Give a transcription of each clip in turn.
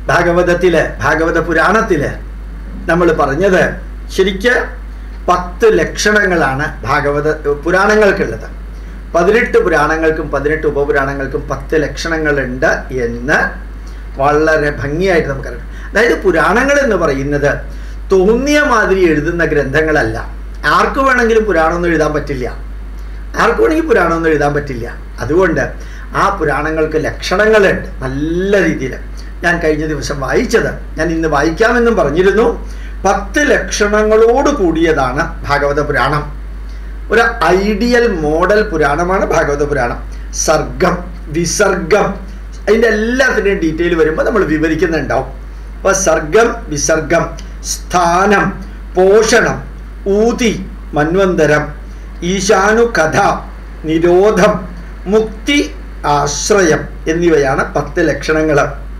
ഭാഗവതത്തില് ഭാഗവത പുരാണത്തില് നമ്മൾ പറഞ്ഞത് ശരിക്ക് പത്ത് ലക്ഷണങ്ങളാണ് ഭാഗവത പുരാണങ്ങൾക്കുള്ളത് പതിനെട്ട് പുരാണങ്ങൾക്കും പതിനെട്ട് ഉപപുരാണങ്ങൾക്കും പത്ത് ലക്ഷണങ്ങളുണ്ട് എന്ന് വളരെ ഭംഗിയായിട്ട് നമുക്കറിയാം അതായത് പുരാണങ്ങൾ എന്ന് പറയുന്നത് തോന്നിയ മാതിരി എഴുതുന്ന ഗ്രന്ഥങ്ങളല്ല ആർക്ക് വേണമെങ്കിലും പുരാണമൊന്നും എഴുതാൻ പറ്റില്ല ആർക്ക് വേണമെങ്കിൽ പുരാണമൊന്നും എഴുതാൻ പറ്റില്ല അതുകൊണ്ട് ആ പുരാണങ്ങൾക്ക് ലക്ഷണങ്ങളുണ്ട് നല്ല രീതിയിൽ ഞാൻ കഴിഞ്ഞ ദിവസം വായിച്ചത് ഞാൻ ഇന്ന് വായിക്കാമെന്നും പറഞ്ഞിരുന്നു പത്ത് ലക്ഷണങ്ങളോട് കൂടിയതാണ് ഭാഗവത പുരാണം ഒരു ഐഡിയൽ മോഡൽ പുരാണമാണ് ഭാഗവത പുരാണം സർഗം വിസർഗം അതിൻ്റെ എല്ലാത്തിൻ്റെയും ഡീറ്റെയിൽ വരുമ്പോൾ നമ്മൾ വിവരിക്കുന്നുണ്ടാവും അപ്പോൾ സർഗം വിസർഗം സ്ഥാനം പോഷണം ഊതി മന്വന്തരം ഈശാനു കഥ നിരോധം മുക്തി ആശ്രയം എന്നിവയാണ് പത്ത് ലക്ഷണങ്ങൾ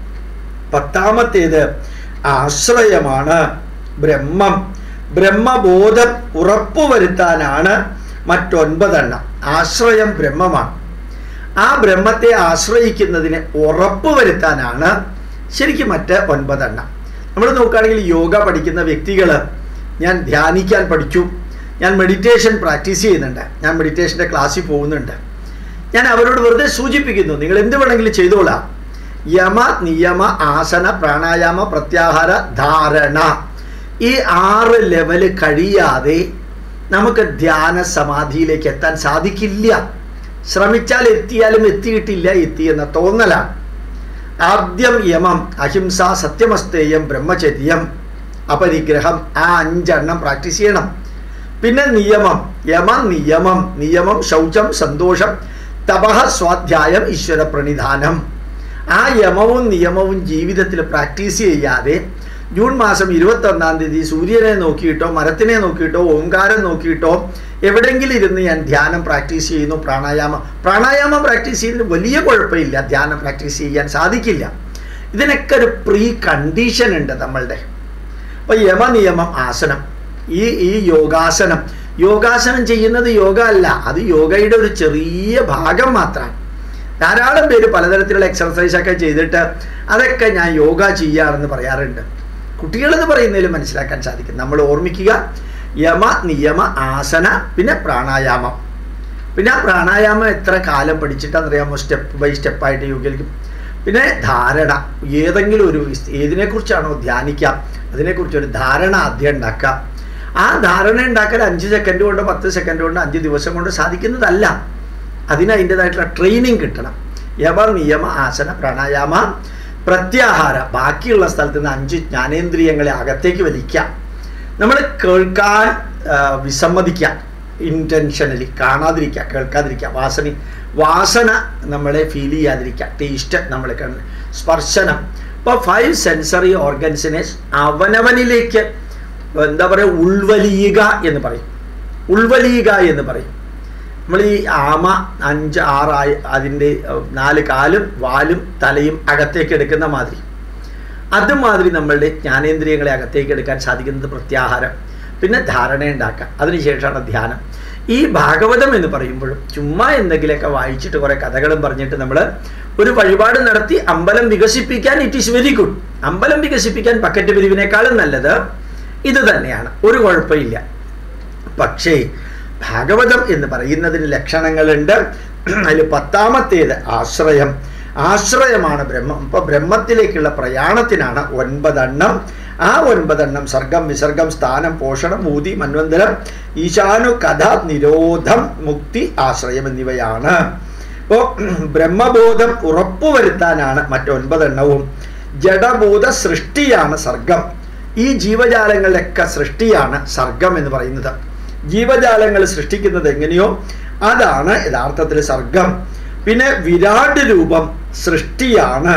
പത്താമത്തേത് ആശ്രയമാണ് ബ്രഹ്മം ബ്രഹ്മബോധം ഉറപ്പുവരുത്താനാണ് മറ്റൊൻപതെണ്ണം ആശ്രയം ബ്രഹ്മമാണ് ആ ബ്രഹ്മത്തെ ആശ്രയിക്കുന്നതിന് ഉറപ്പുവരുത്താനാണ് ശരിക്കും മറ്റ് ഒൻപതെണ്ണം നമ്മൾ നോക്കുകയാണെങ്കിൽ യോഗ പഠിക്കുന്ന വ്യക്തികൾ ഞാൻ ധ്യാനിക്കാൻ പഠിച്ചു ഞാൻ മെഡിറ്റേഷൻ പ്രാക്ടീസ് ചെയ്യുന്നുണ്ട് ഞാൻ മെഡിറ്റേഷൻ്റെ ക്ലാസ്സിൽ പോകുന്നുണ്ട് ഞാൻ അവരോട് വെറുതെ സൂചിപ്പിക്കുന്നു നിങ്ങൾ എന്ത് വേണമെങ്കിലും ചെയ്തോളാം യമ നിയമ ആസന പ്രാണായാമ പ്രത്യാഹാര ധാരണ ഈ ആറ് ലെവല് കഴിയാതെ നമുക്ക് ധ്യാന സമാധിയിലേക്ക് എത്താൻ സാധിക്കില്ല ശ്രമിച്ചാൽ എത്തിയാലും എത്തിയിട്ടില്ല എത്തി എന്ന തോന്നലാണ് ആദ്യം യമം അഹിംസ സത്യമസ്തേയം ബ്രഹ്മചര്യം അപരിഗ്രഹം ആ അഞ്ചെണ്ണം പ്രാക്ടീസ് ചെയ്യണം പിന്നെ നിയമം യമ നിയമം നിയമം ശൗചം സന്തോഷം തപഹ സ്വാധ്യായം ഈശ്വര പ്രണിധാനം ആ യമവും നിയമവും ജീവിതത്തിൽ പ്രാക്ടീസ് ചെയ്യാതെ ജൂൺ മാസം ഇരുപത്തൊന്നാം തീയതി സൂര്യനെ നോക്കിയിട്ടോ മരത്തിനെ നോക്കിയിട്ടോ ഓങ്കാരം നോക്കിയിട്ടോ എവിടെയെങ്കിലും ഇരുന്ന് ഞാൻ ധ്യാനം പ്രാക്ടീസ് ചെയ്യുന്നു പ്രാണായാമം പ്രാണായാമം പ്രാക്ടീസ് ചെയ്യുന്നതിന് വലിയ കുഴപ്പമില്ല ധ്യാനം പ്രാക്ടീസ് ചെയ്യാൻ സാധിക്കില്ല ഇതിനൊക്കെ ഒരു പ്രീ കണ്ടീഷൻ ഉണ്ട് നമ്മളുടെ അപ്പോൾ യമനിയമം ആസനം ഈ ഈ യോഗാസനം യോഗാസനം ചെയ്യുന്നത് യോഗ അല്ല അത് യോഗയുടെ ഒരു ചെറിയ ഭാഗം മാത്രമാണ് ധാരാളം പേര് പലതരത്തിലുള്ള എക്സർസൈസ് ഒക്കെ ചെയ്തിട്ട് അതൊക്കെ ഞാൻ യോഗ ചെയ്യാറെന്ന് പറയാറുണ്ട് കുട്ടികളെന്ന് പറയുന്നതിൽ മനസ്സിലാക്കാൻ സാധിക്കും നമ്മൾ ഓർമ്മിക്കുക യമ നിയമ ആസന പിന്നെ പ്രാണായാമം പിന്നെ ആ പ്രാണായാമം എത്ര കാലം പഠിച്ചിട്ടാണെന്നറിയാമോ സ്റ്റെപ്പ് ബൈ സ്റ്റെപ്പായിട്ട് യോഗയിലേക്ക് പിന്നെ ധാരണ ഏതെങ്കിലും ഒരു ഏതിനെക്കുറിച്ചാണോ ധ്യാനിക്കുക അതിനെക്കുറിച്ച് ഒരു ധാരണ ആദ്യം ഉണ്ടാക്കുക ആ ധാരണ ഉണ്ടാക്കൽ അഞ്ച് സെക്കൻഡ് കൊണ്ട് പത്ത് സെക്കൻഡ് കൊണ്ട് അഞ്ച് ദിവസം കൊണ്ട് സാധിക്കുന്നതല്ല അതിന് അതിൻ്റെതായിട്ടുള്ള ട്രെയിനിങ് കിട്ടണം യമ നിയമ ആസന പ്രാണായാമ പ്രത്യാഹാര ബാക്കിയുള്ള സ്ഥലത്ത് നിന്ന് അഞ്ച് ജ്ഞാനേന്ദ്രിയങ്ങളെ അകത്തേക്ക് വലിക്കാം നമ്മൾ കേൾക്കാൻ ആ, വിസമ്മതിക്കുക ഇൻറ്റൻഷനലി കാണാതിരിക്കുക കേൾക്കാതിരിക്കുക വാസന വാസന നമ്മളെ ഫീൽ ചെയ്യാതിരിക്കുക ടേസ്റ്റ് നമ്മൾ കണ്ണ് സ്പർശനം ഇപ്പോൾ ഫൈവ് സെൻസറി ഓർഗൻസിനെ അവനവനിലേക്ക് എന്താ പറയുക ഉൾവലിയുക എന്ന് പറയും ഉൾവലിയുക എന്ന് പറയും നമ്മൾ ഈ ആമ അഞ്ച് ആറായി അതിൻ്റെ ഏഹ്, നാല് കാലും വാലും തലയും അകത്തേക്ക് എടുക്കുന്ന മാതിരി അതുമാതിരി നമ്മളുടെ ജ്ഞാനേന്ദ്രിയങ്ങളെ അകത്തേക്ക് എടുക്കാൻ സാധിക്കുന്നത് പ്രത്യാഹാരം പിന്നെ ധാരണ ഉണ്ടാക്കുക അതിനുശേഷമാണ് ധ്യാനം ഈ ഭാഗവതം എന്ന് പറയുമ്പോഴും ചുമ്മാ എന്തെങ്കിലുമൊക്കെ വായിച്ചിട്ട് കുറേ കഥകളും പറഞ്ഞിട്ട് നമ്മൾ ഒരു വഴിപാട് നടത്തി അമ്പലം വികസിപ്പിക്കാൻ ഇറ്റ് ഈസ് വെരി ഗുഡ് അമ്പലം വികസിപ്പിക്കാൻ പക്കറ്റ് പിരിവിനേക്കാളും നല്ലത് ഇത് തന്നെയാണ് ഒരു കുഴപ്പമില്ല പക്ഷേ ഭാഗവതം എന്ന് പറയുന്നതിന് ലക്ഷണങ്ങളുണ്ട് അതിൽ പത്താമത്തേത് ആശ്രയം ആശ്രയമാണ് ബ്രഹ്മം ഇപ്പൊ ബ്രഹ്മത്തിലേക്കുള്ള പ്രയാണത്തിനാണ് ഒൻപതെണ്ണം ആ ഒൻപതെണ്ണം സർഗം വിസർഗം സ്ഥാനം പോഷണം ഊതി മന്വന്തരം ഈശാനു കഥ നിരോധം മുക്തി ആശ്രയം എന്നിവയാണ് അപ്പോൾ ബ്രഹ്മബോധം ഉറപ്പുവരുത്താനാണ് മറ്റൊൻപതെണ്ണവും ജഡബോധ സൃഷ്ടിയാണ് സർഗം ഈ ജീവജാലങ്ങളുടെയൊക്കെ സൃഷ്ടിയാണ് സർഗം എന്ന് പറയുന്നത് ജീവജാലങ്ങൾ സൃഷ്ടിക്കുന്നത് എങ്ങനെയോ അതാണ് യഥാർത്ഥത്തിൽ സർഗം പിന്നെ വിരാട് രൂപം സൃഷ്ടിയാണ്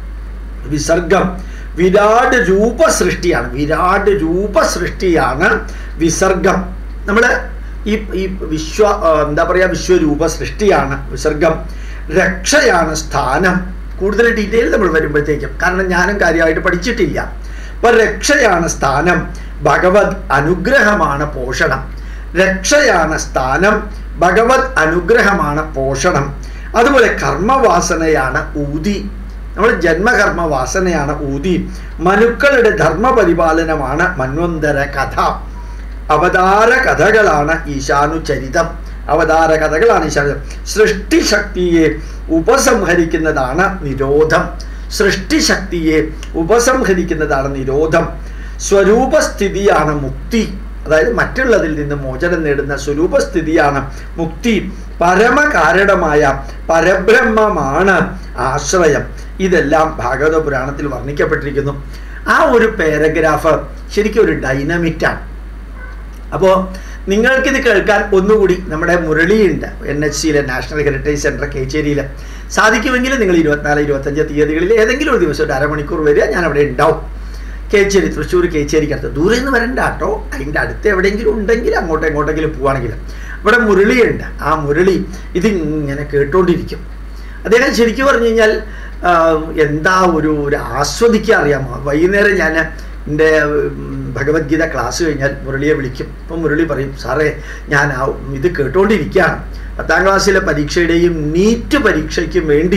വിസർഗം വിരാട് രൂപ സൃഷ്ടിയാണ് വിരാട് രൂപ സൃഷ്ടിയാണ് വിസർഗം നമ്മൾ ഈ ഈ വിശ്വ ആ, എന്താ പറയുക വിശ്വരൂപ സൃഷ്ടിയാണ് വിസർഗം രക്ഷയാണ് സ്ഥാനം കൂടുതൽ ഡീറ്റെയിൽ നമ്മൾ വരുമ്പോഴത്തേക്കും കാരണം ഞാനും കാര്യമായിട്ട് പഠിച്ചിട്ടില്ല അപ്പൊ രക്ഷയാണ് സ്ഥാനം ഭഗവത് അനുഗ്രഹമാണ് പോഷണം രക്ഷയാണ് സ്ഥാനം ഭഗവത് അനുഗ്രഹമാണ് പോഷണം അതുപോലെ കർമ്മവാസനയാണ് ഊതി നമ്മൾ ജന്മകർമ്മ വാസനയാണ് ഊതി മനുക്കളുടെ ധർമ്മപരിപാലനമാണ് മന്വന്തര കഥ അവതാര കഥകളാണ് ഈശാനു ചരിതം അവതാര കഥകളാണ് ഈശാനു സൃഷ്ടിശക്തിയെ ഉപസംഹരിക്കുന്നതാണ് നിരോധം സൃഷ്ടിശക്തിയെ ഉപസംഹരിക്കുന്നതാണ് നിരോധം സ്വരൂപസ്ഥിതിയാണ് മുക്തി അതായത് മറ്റുള്ളതിൽ നിന്ന് മോചനം നേടുന്ന സ്വരൂപസ്ഥിതിയാണ് മുക്തി പരമകാരണമായ പരബ്രഹ്മമാണ് ആശ്രയം ഇതെല്ലാം ഭാഗവത പുരാണത്തിൽ വർണ്ണിക്കപ്പെട്ടിരിക്കുന്നു ആ ഒരു പാരഗ്രാഫ് ശരിക്കും ഒരു ഡൈനമിറ്റാണ് അപ്പോൾ നിങ്ങൾക്കിത് കേൾക്കാൻ ഒന്നുകൂടി നമ്മുടെ മുരളിയുണ്ട് എൻ എച്ച് സിയിലെ നാഷണൽ ഹെറിറ്റേജ് സെൻറ്റർ കേച്ചേരിയിൽ സാധിക്കുമെങ്കിൽ നിങ്ങൾ ഇരുപത്തിനാല് ഇരുപത്തഞ്ച് തീയതികളിൽ ഏതെങ്കിലും ഒരു ദിവസം ഒരു അരമണിക്കൂർ വരിക ഞാൻ അവിടെ ഉണ്ടാവും കേച്ചേരി തൃശ്ശൂർ കേച്ചേരിക്കടുത്ത് ദൂരെ നിന്ന് വരണ്ട കേട്ടോ അതിൻ്റെ അടുത്ത് എവിടെയെങ്കിലും ഉണ്ടെങ്കിൽ അങ്ങോട്ടും എങ്ങോട്ടെങ്കിലും പോവാണെങ്കിൽ ഇവിടെ മുരളിയുണ്ട് ആ മുരളി ഇതിങ്ങനെ കേട്ടോണ്ടിരിക്കും അദ്ദേഹം ശരിക്കും പറഞ്ഞു കഴിഞ്ഞാൽ എന്താ ഒരു ഒരു ആസ്വദിക്കാൻ അറിയാമോ വൈകുന്നേരം ഞാൻ എൻ്റെ ഭഗവത്ഗീത ക്ലാസ് കഴിഞ്ഞാൽ മുരളിയെ വിളിക്കും അപ്പം മുരളി പറയും സാറേ ഞാൻ ആ ഇത് കേട്ടുകൊണ്ടിരിക്കുകയാണ് പത്താം ക്ലാസ്സിലെ പരീക്ഷയുടെയും നീറ്റ് പരീക്ഷയ്ക്കും വേണ്ടി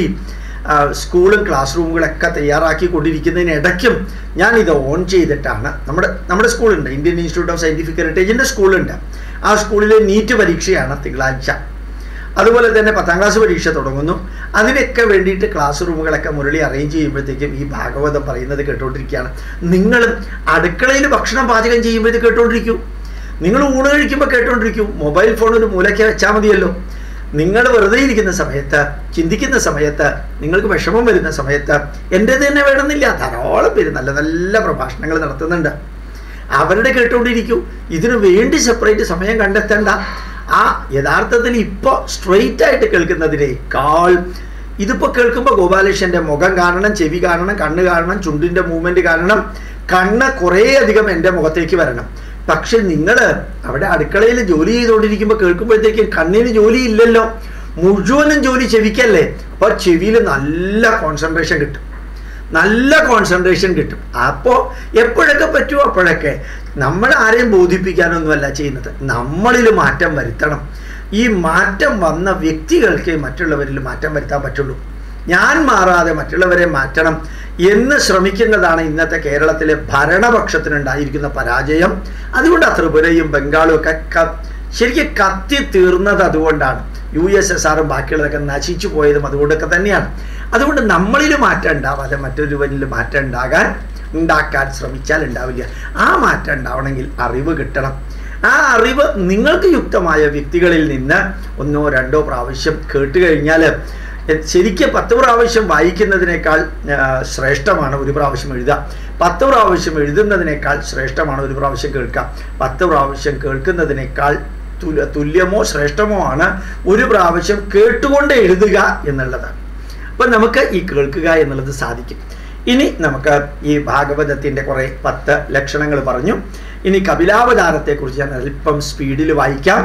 സ്കൂളും ക്ലാസ് റൂമുകളൊക്കെ തയ്യാറാക്കി കൊണ്ടിരിക്കുന്നതിനിടയ്ക്കും ഞാൻ ഇത് ഓൺ ചെയ്തിട്ടാണ് നമ്മുടെ നമ്മുടെ സ്കൂളുണ്ട് ഇന്ത്യൻ ഇൻസ്റ്റിറ്റ്യൂട്ട് ഓഫ് സയൻറ്റിഫിക് ഹെറിറ്റേജിൻ്റെ സ്കൂളുണ്ട് ആ സ്കൂളിലെ നീറ്റ് പരീക്ഷയാണ് തിങ്കളാഴ്ച അതുപോലെ തന്നെ പത്താം ക്ലാസ് പരീക്ഷ തുടങ്ങുന്നു അതിനൊക്കെ വേണ്ടിയിട്ട് ക്ലാസ് റൂമുകളൊക്കെ മുരളി അറേഞ്ച് ചെയ്യുമ്പോഴത്തേക്കും ഈ ഭാഗവതം പറയുന്നത് കേട്ടോണ്ടിരിക്കുകയാണ് നിങ്ങൾ അടുക്കളയിൽ ഭക്ഷണം പാചകം ചെയ്യുമ്പോൾ ഇത് കേട്ടോണ്ടിരിക്കൂ നിങ്ങൾ ഊണ് കഴിക്കുമ്പോൾ കേട്ടോണ്ടിരിക്കൂ മൊബൈൽ ഫോൺ ഒരു മൂലയ്ക്ക് വെച്ചാൽ മതിയല്ലോ നിങ്ങൾ വെറുതെ ഇരിക്കുന്ന സമയത്ത് ചിന്തിക്കുന്ന സമയത്ത് നിങ്ങൾക്ക് വിഷമം വരുന്ന സമയത്ത് എൻ്റേത് തന്നെ വേണമെന്നില്ല ധാരാളം പേര് നല്ല നല്ല പ്രഭാഷണങ്ങൾ നടത്തുന്നുണ്ട് അവരുടെ കേട്ടുകൊണ്ടിരിക്കൂ ഇതിനു വേണ്ടി സെപ്പറേറ്റ് സമയം കണ്ടെത്തേണ്ട ആ യഥാർത്ഥത്തിൽ ഇപ്പോൾ സ്ട്രെയിറ്റ് ആയിട്ട് കേൾക്കുന്നതിനേക്കാൾ ഇതിപ്പോൾ കേൾക്കുമ്പോൾ ഗോപാലകൃഷ്ണൻ്റെ മുഖം കാണണം ചെവി കാണണം കണ്ണ് കാണണം ചുണ്ടിൻ്റെ മൂവ്മെൻറ്റ് കാണണം കണ്ണ് കുറേ അധികം എൻ്റെ മുഖത്തേക്ക് വരണം പക്ഷെ നിങ്ങൾ അവിടെ അടുക്കളയിൽ ജോലി ചെയ്തുകൊണ്ടിരിക്കുമ്പോൾ കേൾക്കുമ്പോഴത്തേക്കും കണ്ണിന് ജോലി ഇല്ലല്ലോ മുഴുവനും ജോലി ചെവിക്കല്ലേ അപ്പോൾ ചെവിയിൽ നല്ല കോൺസെൻട്രേഷൻ കിട്ടും നല്ല കോൺസെൻട്രേഷൻ കിട്ടും അപ്പോൾ എപ്പോഴൊക്കെ പറ്റുമോ അപ്പോഴൊക്കെ നമ്മൾ ആരെയും ബോധിപ്പിക്കാനൊന്നുമല്ല ചെയ്യുന്നത് നമ്മളിൽ മാറ്റം വരുത്തണം ഈ മാറ്റം വന്ന വ്യക്തികൾക്ക് മറ്റുള്ളവരിൽ മാറ്റം വരുത്താൻ പറ്റുള്ളൂ ഞാൻ മാറാതെ മറ്റുള്ളവരെ മാറ്റണം എന്ന് ശ്രമിക്കുന്നതാണ് ഇന്നത്തെ കേരളത്തിലെ ഭരണപക്ഷത്തിനുണ്ടായിരിക്കുന്ന പരാജയം അതുകൊണ്ട് ത്രിപുരയും ബംഗാളും ഒക്കെ ശരിക്കും കത്തി തീർന്നത് അതുകൊണ്ടാണ് യു എസ് എസ് ആറും ബാക്കിയുള്ളതൊക്കെ നശിച്ചു പോയതും അതുകൊണ്ടൊക്കെ തന്നെയാണ് അതുകൊണ്ട് നമ്മളിൽ മാറ്റം ഉണ്ടാവാതെ മറ്റൊരുവനിൽ മാറ്റം ഉണ്ടാകാൻ ഉണ്ടാക്കാൻ ശ്രമിച്ചാൽ ഉണ്ടാവില്ല ആ മാറ്റം ഉണ്ടാവണമെങ്കിൽ അറിവ് കിട്ടണം ആ അറിവ് നിങ്ങൾക്ക് യുക്തമായ വ്യക്തികളിൽ നിന്ന് ഒന്നോ രണ്ടോ പ്രാവശ്യം കേട്ട് കഴിഞ്ഞാൽ ശരിക്കും പത്ത് പ്രാവശ്യം വായിക്കുന്നതിനേക്കാൾ ശ്രേഷ്ഠമാണ് ഒരു പ്രാവശ്യം എഴുതുക പത്ത് പ്രാവശ്യം എഴുതുന്നതിനേക്കാൾ ശ്രേഷ്ഠമാണ് ഒരു പ്രാവശ്യം കേൾക്കുക പത്ത് പ്രാവശ്യം കേൾക്കുന്നതിനേക്കാൾ തുല്യ തുല്യമോ ശ്രേഷ്ഠമോ ആണ് ഒരു പ്രാവശ്യം കേട്ടുകൊണ്ട് എഴുതുക എന്നുള്ളത് അപ്പം നമുക്ക് ഈ കേൾക്കുക എന്നുള്ളത് സാധിക്കും ഇനി നമുക്ക് ഈ ഭാഗവതത്തിൻ്റെ കുറേ പത്ത് ലക്ഷണങ്ങൾ പറഞ്ഞു ഇനി കപിലാവതാരത്തെക്കുറിച്ച് ഞാൻ അല്പം സ്പീഡിൽ വായിക്കാം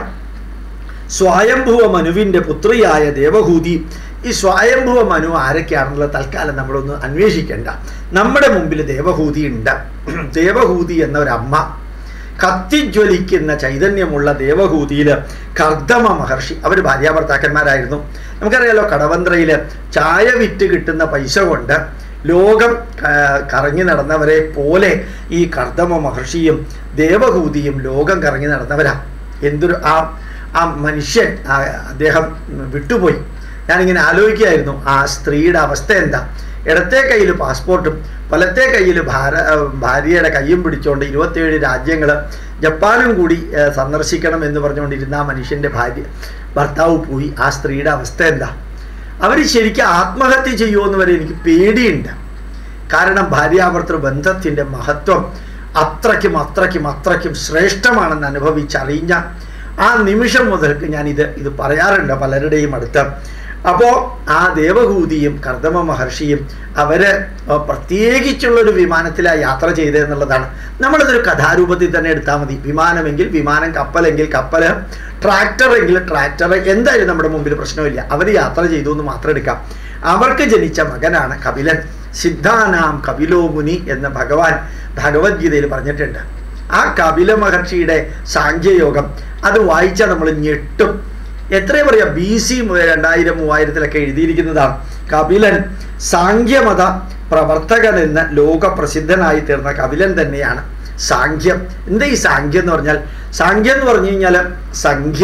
സ്വയംഭുവ മനുവിൻ്റെ പുത്രിയായ ദേവഹൂതി ഈ സ്വയംഭുവ മനു ആരൊക്കെയാണെന്നുള്ളത് തൽക്കാലം നമ്മളൊന്ന് അന്വേഷിക്കേണ്ട നമ്മുടെ മുമ്പിൽ ദേവഹൂതി ഉണ്ട് ദേവഹൂതി എന്ന ഒരമ്മ കത്തിജ്വലിക്കുന്ന ചൈതന്യമുള്ള ദേവഹൂതിയിൽ കർദമ മഹർഷി അവർ ഭാര്യാഭർത്താക്കന്മാരായിരുന്നു നമുക്കറിയാലോ കടവന്ത്രയിൽ ചായ വിറ്റ് കിട്ടുന്ന പൈസ കൊണ്ട് ലോകം കറങ്ങി നടന്നവരെ പോലെ ഈ കർദമ മഹർഷിയും ദേവഹൂതിയും ലോകം കറങ്ങി നടന്നവരാ എന്തൊരു ആ ആ മനുഷ്യൻ അദ്ദേഹം വിട്ടുപോയി ഞാനിങ്ങനെ ആലോചിക്കുകയായിരുന്നു ആ സ്ത്രീയുടെ അവസ്ഥ എന്താ ഇടത്തെ കയ്യിൽ പാസ്പോർട്ടും വലത്തെ കയ്യിൽ ഭാര ഭാര്യയുടെ കയ്യും പിടിച്ചുകൊണ്ട് ഇരുപത്തേഴ് രാജ്യങ്ങൾ ജപ്പാനും കൂടി സന്ദർശിക്കണം എന്ന് പറഞ്ഞുകൊണ്ടിരുന്ന ആ മനുഷ്യൻ്റെ ഭാര്യ ഭർത്താവ് പോയി ആ സ്ത്രീയുടെ അവസ്ഥ എന്താ അവർ ശരിക്കും ആത്മഹത്യ ചെയ്യുമെന്ന് വരെ എനിക്ക് പേടിയുണ്ട് കാരണം ഭാര്യാഭർത്തൃ ബന്ധത്തിൻ്റെ മഹത്വം അത്രയ്ക്കും അത്രയ്ക്കും അത്രയ്ക്കും ശ്രേഷ്ഠമാണെന്ന് അനുഭവിച്ചറിഞ്ഞ ആ നിമിഷം മുതൽക്ക് ഞാൻ ഇത് ഇത് പറയാറുണ്ട് പലരുടെയും അടുത്ത് അപ്പോൾ ആ ദേവഹൂതിയും കർദമ മഹർഷിയും അവര് പ്രത്യേകിച്ചുള്ളൊരു വിമാനത്തിലാണ് യാത്ര ചെയ്തതെന്നുള്ളതാണ് നമ്മളിതൊരു കഥാരൂപത്തിൽ തന്നെ എടുത്താൽ മതി വിമാനമെങ്കിൽ വിമാനം കപ്പലെങ്കിൽ കപ്പൽ ട്രാക്ടർ എങ്കിൽ ട്രാക്ടർ എന്തായാലും നമ്മുടെ മുമ്പിൽ പ്രശ്നമില്ല അവർ യാത്ര ചെയ്തു എന്ന് മാത്രം എടുക്കാം അവർക്ക് ജനിച്ച മകനാണ് കപിലൻ സിദ്ധാനാം കപിലോ മുനി എന്ന് ഭഗവാൻ ഭഗവത്ഗീതയിൽ പറഞ്ഞിട്ടുണ്ട് ആ കപില മഹർഷിയുടെ സാഖ്യയോഗം അത് വായിച്ചാൽ നമ്മൾ ഞെട്ടും എത്രയും പറയാം ബി സി രണ്ടായിരം മൂവായിരത്തിലൊക്കെ എഴുതിയിരിക്കുന്നതാണ് കപിലൻ സാങ്ക്യമത പ്രവർത്തകൻ എന്ന് ലോകപ്രസിദ്ധനായി തീർന്ന കപിലൻ തന്നെയാണ് സാങ്ക്യം എന്താ ഈ സാങ്ക്യം എന്ന് പറഞ്ഞാൽ സാങ്ക്യം എന്ന് പറഞ്ഞു കഴിഞ്ഞാൽ സംഖ്യ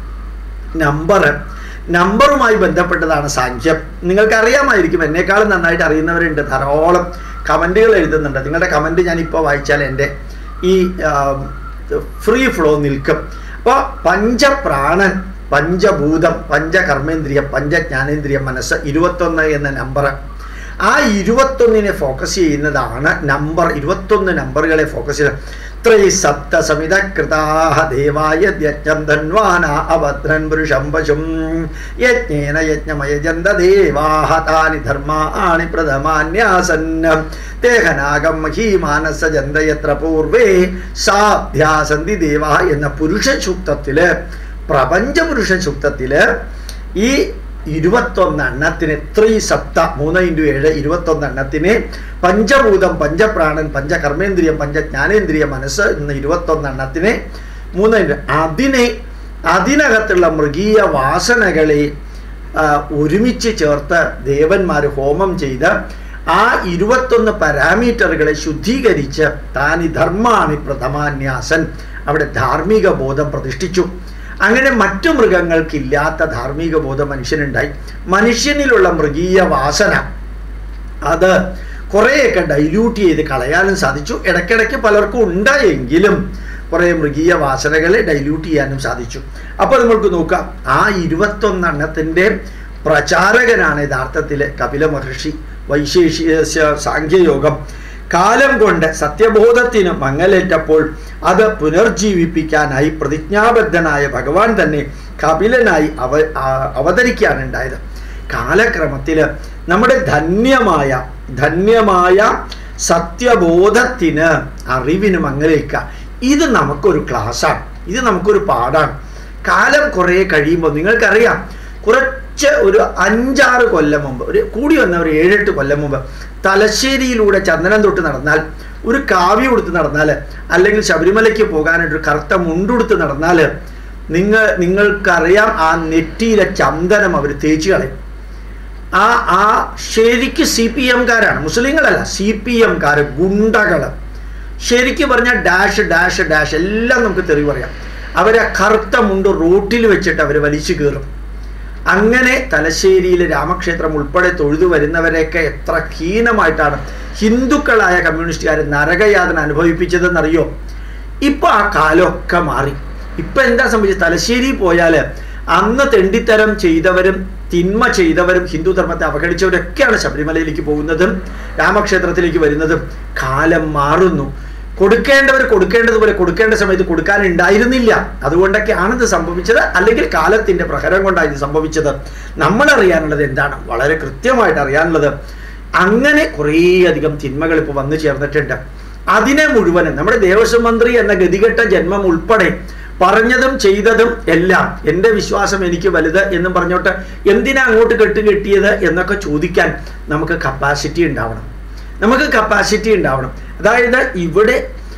നമ്പർ നമ്പറുമായി ബന്ധപ്പെട്ടതാണ് സാങ്ക്യം നിങ്ങൾക്ക് അറിയാമായിരിക്കും എന്നെക്കാളും നന്നായിട്ട് അറിയുന്നവരുണ്ട് ധാരാളം കമൻറ്റുകൾ എഴുതുന്നുണ്ട് നിങ്ങളുടെ കമൻറ്റ് ഞാനിപ്പോൾ വായിച്ചാൽ എൻ്റെ ഈ ഫ്രീ ഫ്ലോ നിൽക്കും അപ്പോൾ പഞ്ചപ്രാണൻ പഞ്ചഭൂതം പഞ്ചകർമ്മേന്ദ്രിയം പഞ്ചജ്ഞാനേന്ദ്രിയം മനസ്സ് ഇരുപത്തൊന്ന് എന്ന നമ്പർ ആ ഇരുപത്തൊന്നിനെ ഫോക്കസ് ചെയ്യുന്നതാണ് നമ്പർ ഇരുപത്തൊന്ന് നമ്പറുകളെ ഫോക്കസ് ചെയ്യുന്നത് ത്രൈ സപ്ത സമിത കൃതാഹ ദേവായ യജ്ഞം ധന്വാന അവദ്രൻ പുരുഷം പശും യജ്ഞേന യജ്ഞമയജന്ത ദേവാഹ താനി ധർമാണി പ്രഥമാന്യാസന്ന തേഹനാഗം മഹീമാനസജന്ത യത്ര പൂർവേ സാധ്യാസന്തി ദേവാ എന്ന പുരുഷ സൂക്തത്തില് പ്രപഞ്ച പുരുഷ സൂക്തത്തില് ഈ ഇരുപത്തൊന്നെണ്ണത്തിന് ത്രീ സപ്ത മൂന്ന് ഇൻറ്റു ഏഴ് ഇരുപത്തൊന്നെണ്ണത്തിന് പഞ്ചഭൂതം പഞ്ചപ്രാണൻ പഞ്ചകർമ്മേന്ദ്രിയം പഞ്ചജ്ഞാനേന്ദ്രിയ മനസ്സ് എന്ന ഇരുപത്തൊന്നെണ്ണത്തിന് മൂന്ന് ഇൻറ്റു അതിനെ അതിനകത്തുള്ള മൃഗീയ വാസനകളെ ആ, ഒരുമിച്ച് ചേർത്ത് ദേവന്മാർ ഹോമം ചെയ്ത് ആ ഇരുപത്തൊന്ന് പാരാമീറ്ററുകളെ ശുദ്ധീകരിച്ച് താനി ധർമാണി പ്രഥമാന്യാസൻ അവിടെ ധാർമ്മിക ബോധം പ്രതിഷ്ഠിച്ചു അങ്ങനെ മറ്റു മൃഗങ്ങൾക്കില്ലാത്ത ധാർമ്മിക ബോധം മനുഷ്യനുണ്ടായി മനുഷ്യനിലുള്ള മൃഗീയ വാസന അത് കുറേയൊക്കെ ഡൈല്യൂട്ട് ചെയ്ത് കളയാനും സാധിച്ചു ഇടയ്ക്കിടയ്ക്ക് പലർക്കും ഉണ്ടായെങ്കിലും കുറേ മൃഗീയ വാസനകളെ ഡൈല്യൂട്ട് ചെയ്യാനും സാധിച്ചു അപ്പോൾ നമുക്ക് നോക്കാം ആ ഇരുപത്തൊന്നെണ്ണത്തിൻ്റെ പ്രചാരകനാണ് യഥാർത്ഥത്തിൽ കപില മഹർഷി വൈശേഷി സാഖ്യയോഗം കാലം കൊണ്ട് സത്യബോധത്തിന് മങ്ങലേറ്റപ്പോൾ അത് പുനർജീവിപ്പിക്കാനായി പ്രതിജ്ഞാബദ്ധനായ ഭഗവാൻ തന്നെ കപിലനായി അവ ആ- അവതരിക്കാനുണ്ടായത് കാലക്രമത്തിൽ നമ്മുടെ ധന്യമായ ധന്യമായ സത്യബോധത്തിന് അറിവിന് മങ്ങലേൽക്കുക ഇത് നമുക്കൊരു ക്ലാസ്സാണ് ഇത് നമുക്കൊരു പാടാണ് കാലം കുറേ കഴിയുമ്പോൾ നിങ്ങൾക്കറിയാം കുറച്ച് ഒരു അഞ്ചാറ് കൊല്ലം മുമ്പ് ഒരു കൂടി വന്ന ഒരു ഏഴെട്ട് കൊല്ലം മുമ്പ് തലശ്ശേരിയിലൂടെ ചന്ദനം തൊട്ട് നടന്നാൽ ഒരു കാവ്യ ഉടുത്ത് നടന്നാൽ അല്ലെങ്കിൽ ശബരിമലയ്ക്ക് പോകാനായിട്ട് ഒരു കറുത്ത മുണ്ടുടുത്ത് നടന്നാൽ നിങ്ങൾ നിങ്ങൾക്കറിയാം ആ നെറ്റിയിലെ ചന്ദനം അവർ തേച്ച് കളയും ആ ആ ശരിക്ക് സി പി എംകാരാണ് മുസ്ലിങ്ങളല്ല സി പി എംകാർ ഗുണ്ടകൾ ശരിക്ക് പറഞ്ഞാൽ ഡാഷ് ഡാഷ് ഡാഷ് എല്ലാം നമുക്ക് തെറി പറയാം അവരെ കറുത്ത മുണ്ട് റോട്ടിൽ വെച്ചിട്ട് അവർ വലിച്ചു കയറും അങ്ങനെ തലശ്ശേരിയിൽ രാമക്ഷേത്രം ഉൾപ്പെടെ തൊഴുതു വരുന്നവരെയൊക്കെ എത്ര ഹീനമായിട്ടാണ് ഹിന്ദുക്കളായ കമ്മ്യൂണിസ്റ്റുകാർ നരകയാതന അനുഭവിപ്പിച്ചതെന്നറിയോ ഇപ്പൊ ആ കാലമൊക്കെ മാറി ഇപ്പൊ എന്താ സംഭവിച്ചത് തലശ്ശേരി പോയാൽ അന്ന് തെണ്ടിത്തരം ചെയ്തവരും തിന്മ ചെയ്തവരും ഹിന്ദു ധർമ്മത്തെ അവഗണിച്ചവരൊക്കെയാണ് ശബരിമലയിലേക്ക് പോകുന്നതും രാമക്ഷേത്രത്തിലേക്ക് വരുന്നതും കാലം മാറുന്നു കൊടുക്കേണ്ടവർ കൊടുക്കേണ്ടതുപോലെ കൊടുക്കേണ്ട സമയത്ത് കൊടുക്കാൻ ഉണ്ടായിരുന്നില്ല അതുകൊണ്ടൊക്കെയാണ് ഇത് സംഭവിച്ചത് അല്ലെങ്കിൽ കാലത്തിന്റെ പ്രഹരം കൊണ്ടാണ് ഇത് സംഭവിച്ചത് നമ്മൾ അറിയാനുള്ളത് എന്താണ് വളരെ കൃത്യമായിട്ട് അറിയാനുള്ളത് അങ്ങനെ കുറേയധികം തിന്മകൾ ഇപ്പോൾ വന്നു ചേർന്നിട്ടുണ്ട് അതിനെ മുഴുവനും നമ്മുടെ ദേവസ്വം മന്ത്രി എന്ന ഗതികെട്ട ജന്മം ഉൾപ്പെടെ പറഞ്ഞതും ചെയ്തതും എല്ലാം എൻ്റെ വിശ്വാസം എനിക്ക് വലുത് എന്നും പറഞ്ഞോട്ട് എന്തിനാ അങ്ങോട്ട് കെട്ടുകെട്ടിയത് എന്നൊക്കെ ചോദിക്കാൻ നമുക്ക് കപ്പാസിറ്റി ഉണ്ടാവണം നമുക്ക് കപ്പാസിറ്റി ഉണ്ടാവണം അതായത് ഇവിടെ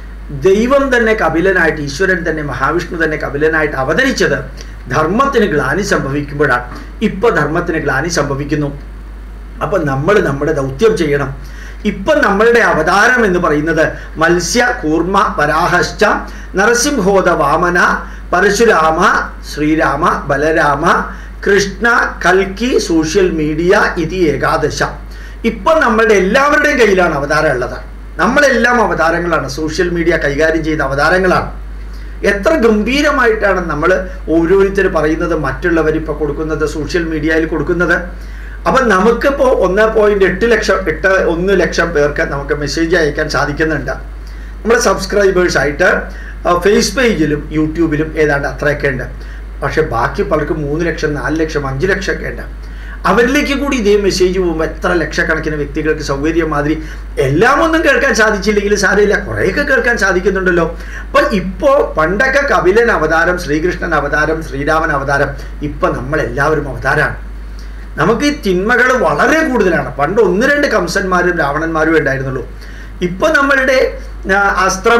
ദൈവം തന്നെ കപിലനായിട്ട് ഈശ്വരൻ തന്നെ മഹാവിഷ്ണു തന്നെ കപിലനായിട്ട് അവതരിച്ചത് ധർമ്മത്തിന് ഗ്ലാനി സംഭവിക്കുമ്പോഴാണ് ഇപ്പൊ ധർമ്മത്തിന് ഗ്ലാനി സംഭവിക്കുന്നു അപ്പൊ നമ്മൾ നമ്മുടെ ദൗത്യം ചെയ്യണം ഇപ്പൊ നമ്മളുടെ അവതാരം എന്ന് പറയുന്നത് മത്സ്യ കൂർമ്മ വരാഹശ്ച നരസിംഹോദ വാമന പരശുരാമ ശ്രീരാമ ബലരാമ കൃഷ്ണ കൽക്കി സോഷ്യൽ മീഡിയ ഇതി ഏകാദശ ഇപ്പൊ നമ്മളുടെ എല്ലാവരുടെയും കയ്യിലാണ് അവതാരം ഉള്ളത് നമ്മളെല്ലാം അവതാരങ്ങളാണ് സോഷ്യൽ മീഡിയ കൈകാര്യം ചെയ്ത അവതാരങ്ങളാണ് എത്ര ഗംഭീരമായിട്ടാണ് നമ്മൾ ഓരോരുത്തർ പറയുന്നത് മറ്റുള്ളവർ ഇപ്പൊ കൊടുക്കുന്നത് സോഷ്യൽ മീഡിയയിൽ കൊടുക്കുന്നത് അപ്പൊ നമുക്കിപ്പോ ഒന്ന് പോയിന്റ് എട്ട് ലക്ഷം എട്ട് ഒന്ന് ലക്ഷം പേർക്ക് നമുക്ക് മെസ്സേജ് അയക്കാൻ സാധിക്കുന്നുണ്ട് നമ്മുടെ സബ്സ്ക്രൈബേഴ്സ് ആയിട്ട് ഫേസ് പേജിലും യൂട്യൂബിലും ഏതാണ്ട് അത്രയൊക്കെ ഉണ്ട് പക്ഷെ ബാക്കി പലർക്കും മൂന്ന് ലക്ഷം നാല് ലക്ഷം അഞ്ച് ലക്ഷം ഒക്കെ ഉണ്ട് അവരിലേക്ക് കൂടി ഇതേ മെസ്സേജ് പോകുമ്പോൾ എത്ര ലക്ഷക്കണക്കിന് വ്യക്തികൾക്ക് സൗകര്യം മാതിരി എല്ലാം ഒന്നും കേൾക്കാൻ സാധിച്ചില്ലെങ്കിൽ സാരമില്ല കുറേയൊക്കെ കേൾക്കാൻ സാധിക്കുന്നുണ്ടല്ലോ അപ്പൊ ഇപ്പോ പണ്ടൊക്കെ കപിലൻ അവതാരം ശ്രീകൃഷ്ണൻ അവതാരം ശ്രീരാമൻ അവതാരം ഇപ്പൊ നമ്മൾ എല്ലാവരും അവതാരമാണ് നമുക്ക് ഈ തിന്മകൾ വളരെ കൂടുതലാണ് പണ്ട് ഒന്ന് രണ്ട് കംസന്മാരും രാവണന്മാരും ഉണ്ടായിരുന്നുള്ളൂ ഇപ്പൊ നമ്മളുടെ ആ, അസ്ത്രം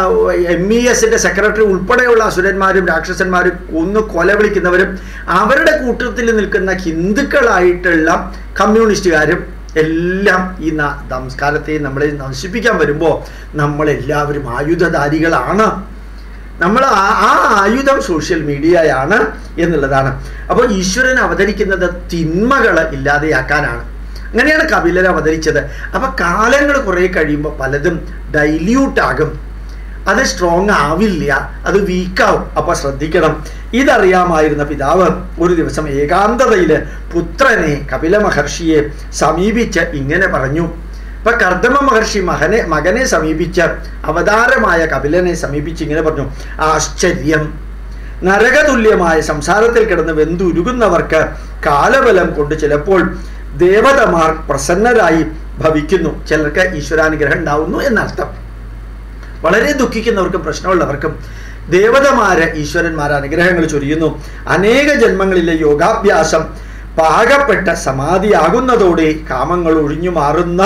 എം ഇ എസിന്റെ സെക്രട്ടറി ഉൾപ്പെടെയുള്ള അസുരന്മാരും രാക്ഷസന്മാരും ഒന്ന് കൊല വിളിക്കുന്നവരും അവരുടെ കൂട്ടത്തിൽ നിൽക്കുന്ന ഹിന്ദുക്കളായിട്ടുള്ള കമ്മ്യൂണിസ്റ്റുകാരും എല്ലാം ഈ ന- നമസ്കാരത്തെ നമ്മളെ നശിപ്പിക്കാൻ വരുമ്പോൾ നമ്മളെല്ലാവരും ആയുധധാരികളാണ് നമ്മൾ ആ ആ ആയുധം സോഷ്യൽ മീഡിയയാണ് എന്നുള്ളതാണ് അപ്പോൾ ഈശ്വരൻ അവതരിക്കുന്നത് തിന്മകൾ ഇല്ലാതെയാക്കാനാണ് അങ്ങനെയാണ് കപിലർ അവതരിച്ചത് അപ്പൊ കാലങ്ങൾ കുറെ കഴിയുമ്പോൾ പലതും ഡൈല്യൂട്ട് ആകും അത് സ്ട്രോങ് ആവില്ല അത് വീക്കാവും അപ്പൊ ശ്രദ്ധിക്കണം ഇതറിയാമായിരുന്ന പിതാവ് ഒരു ദിവസം ഏകാന്തതയില് പുത്രനെ കപില മഹർഷിയെ സമീപിച്ച് ഇങ്ങനെ പറഞ്ഞു ഇപ്പൊ കർദമ മഹർഷി മകനെ മകനെ സമീപിച്ച് അവതാരമായ കപിലനെ സമീപിച്ച് ഇങ്ങനെ പറഞ്ഞു ആശ്ചര്യം നരകതുല്യമായ സംസാരത്തിൽ കിടന്ന് വെന്തുരുകുന്നവർക്ക് കാലബലം കൊണ്ട് ചിലപ്പോൾ ദേവതമാർ പ്രസന്നരായി ഭവിക്കുന്നു ചിലർക്ക് ഈശ്വരാനുഗ്രഹം ഉണ്ടാവുന്നു എന്നർത്ഥം വളരെ ദുഃഖിക്കുന്നവർക്കും പ്രശ്നമുള്ളവർക്കും ദേവതമാര് ഈശ്വരന്മാർ അനുഗ്രഹങ്ങൾ ചൊരിയുന്നു അനേക ജന്മങ്ങളിലെ യോഗാഭ്യാസം പാകപ്പെട്ട സമാധിയാകുന്നതോടെ കാമങ്ങൾ ഒഴിഞ്ഞു മാറുന്ന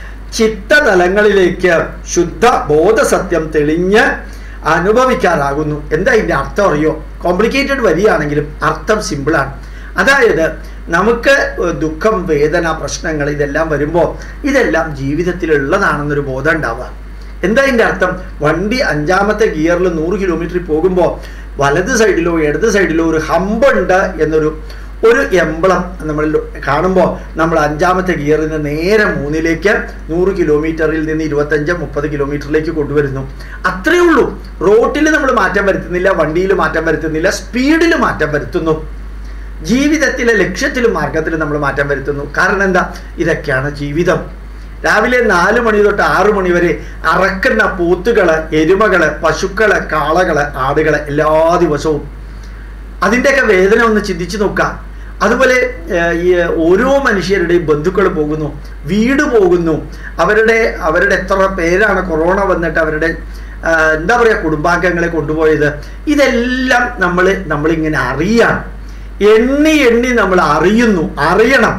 ചിത്തതലങ്ങളിലേക്ക് ശുദ്ധ ബോധസത്യം തെളിഞ്ഞ് അനുഭവിക്കാറാകുന്നു എന്താ ഇതിൻ്റെ അർത്ഥം അറിയോ കോംപ്ലിക്കേറ്റഡ് വരികയാണെങ്കിലും അർത്ഥം സിമ്പിളാണ് അതായത് നമുക്ക് ദുഃഖം വേദന പ്രശ്നങ്ങൾ ഇതെല്ലാം വരുമ്പോൾ ഇതെല്ലാം ജീവിതത്തിലുള്ളതാണെന്നൊരു ബോധം ഉണ്ടാവുക എന്താ ഇതിൻ്റെ അർത്ഥം വണ്ടി അഞ്ചാമത്തെ ഗിയറിൽ നൂറ് കിലോമീറ്റർ പോകുമ്പോൾ വലത് സൈഡിലോ ഇടത് സൈഡിലോ ഒരു ഹമ്പുണ്ട് എന്നൊരു ഒരു എംബ്ലം നമ്മൾ കാണുമ്പോൾ നമ്മൾ അഞ്ചാമത്തെ ഗിയറിൽ നിന്ന് നേരെ മൂന്നിലേക്ക് നൂറ് കിലോമീറ്ററിൽ നിന്ന് ഇരുപത്തഞ്ച് മുപ്പത് കിലോമീറ്ററിലേക്ക് കൊണ്ടുവരുന്നു അത്രയേ ഉള്ളൂ റോട്ടിൽ നമ്മൾ മാറ്റം വരുത്തുന്നില്ല വണ്ടിയിൽ മാറ്റം വരുത്തുന്നില്ല സ്പീഡിൽ മാറ്റം വരുത്തുന്നു ജീവിതത്തിലെ ലക്ഷ്യത്തിലും മാർഗത്തിലും നമ്മൾ മാറ്റം വരുത്തുന്നു കാരണം എന്താ ഇതൊക്കെയാണ് ജീവിതം രാവിലെ നാല് മണി തൊട്ട് ആറു മണി വരെ അറക്കുന്ന പോത്തുകള് എരുമകള് പശുക്കള് കാളകള് ആടുകള് എല്ലാ ദിവസവും അതിൻ്റെയൊക്കെ വേദന ഒന്ന് ചിന്തിച്ചു നോക്കാം അതുപോലെ ഏർ, ഈ ഓരോ മനുഷ്യരുടെയും ബന്ധുക്കൾ പോകുന്നു വീട് പോകുന്നു അവരുടെ അവരുടെ എത്ര പേരാണ് കൊറോണ വന്നിട്ട് അവരുടെ ആ, എന്താ പറയുക കുടുംബാംഗങ്ങളെ കൊണ്ടുപോയത് ഇതെല്ലാം നമ്മൾ നമ്മളിങ്ങനെ അറിയാണ് എണ്ണി എണ്ണി നമ്മൾ അറിയുന്നു അറിയണം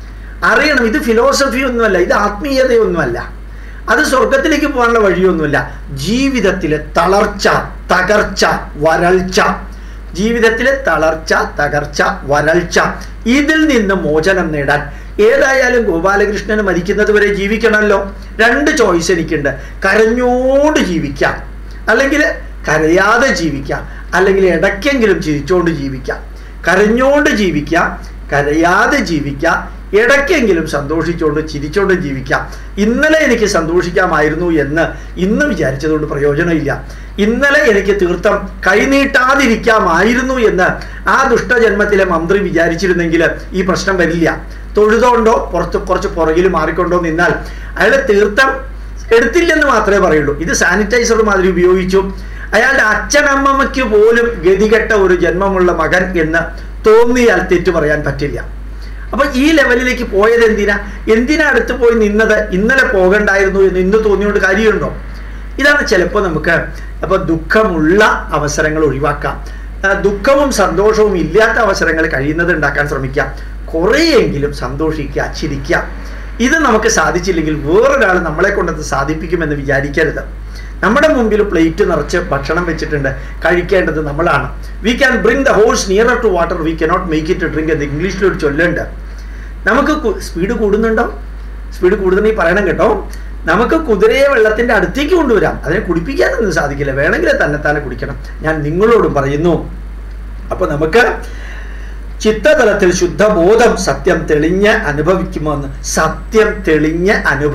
അറിയണം ഇത് ഫിലോസഫി ഒന്നുമല്ല ഇത് ആത്മീയതയൊന്നുമല്ല അത് സ്വർഗത്തിലേക്ക് പോകാനുള്ള വഴിയൊന്നുമല്ല ജീവിതത്തിലെ തളർച്ച തകർച്ച വരൾച്ച ജീവിതത്തിലെ തളർച്ച തകർച്ച വരൾച്ച ഇതിൽ നിന്ന് മോചനം നേടാൻ ഏതായാലും ഗോപാലകൃഷ്ണന് മരിക്കുന്നത് വരെ ജീവിക്കണമല്ലോ രണ്ട് ചോയ്സ് എനിക്കുണ്ട് കരഞ്ഞോണ്ട് ജീവിക്കാം അല്ലെങ്കിൽ കരയാതെ ജീവിക്കാം അല്ലെങ്കിൽ ഇടയ്ക്കെങ്കിലും ചിരിച്ചോണ്ട് ജീവിക്കാം കരഞ്ഞോണ്ട് ജീവിക്കാം കരയാതെ ജീവിക്കാം ഇടയ്ക്കെങ്കിലും സന്തോഷിച്ചുകൊണ്ട് ചിരിച്ചുകൊണ്ട് ജീവിക്കാം ഇന്നലെ എനിക്ക് സന്തോഷിക്കാമായിരുന്നു എന്ന് ഇന്ന് വിചാരിച്ചതുകൊണ്ട് പ്രയോജനമില്ല ഇന്നലെ എനിക്ക് തീർത്ഥം കൈനീട്ടാതിരിക്കാമായിരുന്നു എന്ന് ആ ദുഷ്ടജന്മത്തിലെ മന്ത്രി വിചാരിച്ചിരുന്നെങ്കിൽ ഈ പ്രശ്നം വരില്ല തൊഴുതോണ്ടോ പുറത്ത് കുറച്ച് പുറകിൽ മാറിക്കൊണ്ടോ നിന്നാൽ അയാൾ തീർത്ഥം എടുത്തില്ലെന്ന് മാത്രമേ പറയുള്ളൂ ഇത് സാനിറ്റൈസർ മാതിരി ഉപയോഗിച്ചു അയാളുടെ അച്ഛനമ്മയ്ക്ക് പോലും ഗതികെട്ട ഒരു ജന്മമുള്ള മകൻ എന്ന് തോന്നിയാൽ തെറ്റു പറയാൻ പറ്റില്ല അപ്പൊ ഈ ലെവലിലേക്ക് പോയത് എന്തിനാ എന്തിനാ അടുത്ത് പോയി നിന്നത് ഇന്നലെ പോകണ്ടായിരുന്നു എന്ന് ഇന്ന് തോന്നിയോണ്ട് കാര്യമുണ്ടോ ഇതാണ് ചിലപ്പോൾ നമുക്ക് അപ്പൊ ദുഃഖമുള്ള അവസരങ്ങൾ ഒഴിവാക്കാം ആ, ദുഃഖവും സന്തോഷവും ഇല്ലാത്ത അവസരങ്ങൾ കഴിയുന്നത് ഉണ്ടാക്കാൻ ശ്രമിക്കാം കുറേയെങ്കിലും സന്തോഷിക്കുക ചിരിക്കുക ഇത് നമുക്ക് സാധിച്ചില്ലെങ്കിൽ വേറൊരാൾ നമ്മളെ കൊണ്ടത് സാധിപ്പിക്കുമെന്ന് വിചാരിക്കരുത് നമ്മുടെ മുമ്പിൽ പ്ലേറ്റ് നിറച്ച് ഭക്ഷണം വെച്ചിട്ടുണ്ട് കഴിക്കേണ്ടത് നമ്മളാണ് we can bring the horse nearer to water we cannot make it drink എന്ന് ഇംഗ്ലീഷിലൊരു ചൊല്ലുണ്ട് നമുക്ക് സ്പീഡ് കൂടുന്നുണ്ടോ സ്പീഡ് കൂടുന്നുണ്ടെങ്കിൽ പറയണം കേട്ടോ നമുക്ക് കുതിരയെ വെള്ളത്തിന്റെ അടുത്തേക്ക് കൊണ്ടുവരാം അതിനെ കുടിപ്പിക്കാനൊന്നും സാധിക്കില്ല വേണമെങ്കിൽ തന്നെത്താനെ കുടിക്കണം ഞാൻ നിങ്ങളോടും പറയുന്നു അപ്പൊ നമുക്ക് ചിത്തതലത്തിൽ ശുദ്ധബോധം സത്യം തെളിഞ്ഞ് അനുഭവിക്കുമെന്ന് സത്യം തെളിഞ്ഞ്